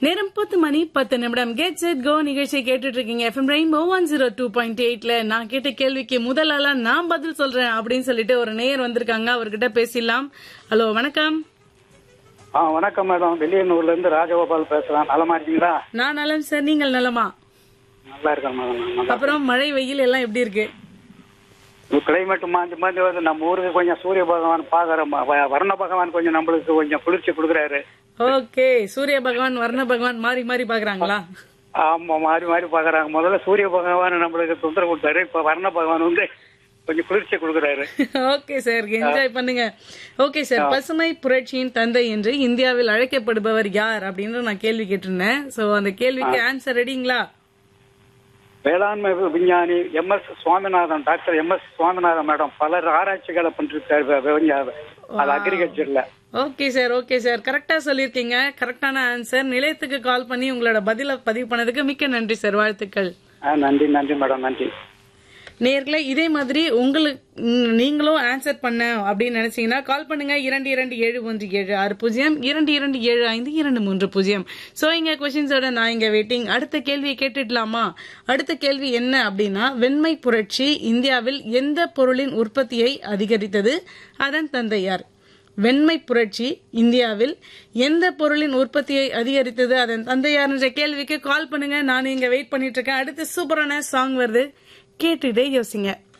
நேரம் பத்து மணி பத்து நிமிடம் கெட் செட் கோ நிகழ்ச்சியை கேட்டுட்டு இருக்கீங்க FM rainbow one zero two point எயிட்ல நான் கேட்ட கேள்விக்கு முதல் ஆளா நான் பதில் சொல்றேன் அப்படின்னு சொல்லிட்டு ஒரு நேயர் வந்திருக்காங்க அவர்கிட்ட பேசிடலாம் ஹலோ வணக்கம் ஆ வணக்கம் மேடம் வெளியனூர்ல இருந்து ராஜகோபால் பேசுறேன் நலமா இருக்கீங்களா நான் நலம் சார் நீங்கள் நலமா நல்லா இருக்கேன் மேடம் நான் நல்லா அப்புறம் மழை வெயில் எல்லாம் எப்படி இருக்கு கிளைமேட் மாந்தி மாந்தி வந்து நம்ம ஊருக்கு கொஞ்சம் சூரிய பகவான் பாக்குற வர்ண பகவான் கொஞ்சம் நம்மளுக்கு கொஞ்சம் குளிர்ச்சி கொடுக்குறாரு ஓகே சூரிய பகவான் வர்ண பகவான் மாறி மாறி பாக்குறாங்களா ஆமா மாறி மாறி பாக்குறாங்க முதல்ல சூரிய பகவான் நம்மளுக்கு தொந்தரவு கொடுத்தாரு இப்ப வர்ண பகவான் வந்து கொஞ்சம் குளிர்ச்சி கொடுக்குறாரு ஓகே சார் என்ஜாய் பண்ணுங்க ஓகே சார் பசுமை புரட்சியின் தந்தை என்று இந்தியாவில் அழைக்கப்படுபவர் யார் அப்படின்னு நான் கேள்வி கேட்டிருந்தேன் சோ அந்த கேள்விக்கு ஆன்சர் ரெடிங்களா வேளாண்மை விஞ்ஞானி M S Swaminathan doctor M S Swaminathan madam பல ஆராய்ச்சிகளை பண்ணிருக்காரு வி- விஞ்ஞா- அது அக்ரிகல்ச்சர்ல ஓகே சார் ஓகே சார் கரெக்டா சொல்லிருக்கீங்க கரெக்டான ஆன்சர் நிலையத்துக்கு கால் பண்ணி உங்களோட பதில பதிவு பண்ணதுக்கு மிக்க நன்றி சார் வாழ்த்துக்கள் ஆ, நன்றி நன்றி மேடம் நன்றி நேர்களே இதே மாதிரி உங்களுக்கு ம், நீங்களும் ஆன்சர் பண்ண அப்படின்னு நினைச்சீங்கன்னா கால் பண்ணுங்க இரண்டு இரண்டு ஏழு ஒன்று ஏழு ஆறு பூஜ்ஜியம் இரண்டு இரண்டு ஏழு ஐந்து இரண்டு மூன்று பூஜ்ஜியம் சோ இங்க கொஸ்டின்ஸோட நான் இங்க வெயிட்டிங் அடுத்த கேள்வியை கேட்டுடலாமா அடுத்த கேள்வி என்ன அப்படின்னா வெண்மை புரட்சி இந்தியாவில் எந்த பொருளின் உற்பத்தியை அதிகரித்தது அதன் தந்தை யார் வெண்மை புரட்சி இந்தியாவில் எந்த பொருளின் உற்பத்தியை அதிகரித்தது அதன் தந்தையார் என்ற கேள்விக்கு கால் பண்ணுங்க நான் இங்க வெயிட் பண்ணிட்டு இருக்கேன் அடுத்து சூப்பரான சாங் வருது கேட்டுட்டே யோசிங்க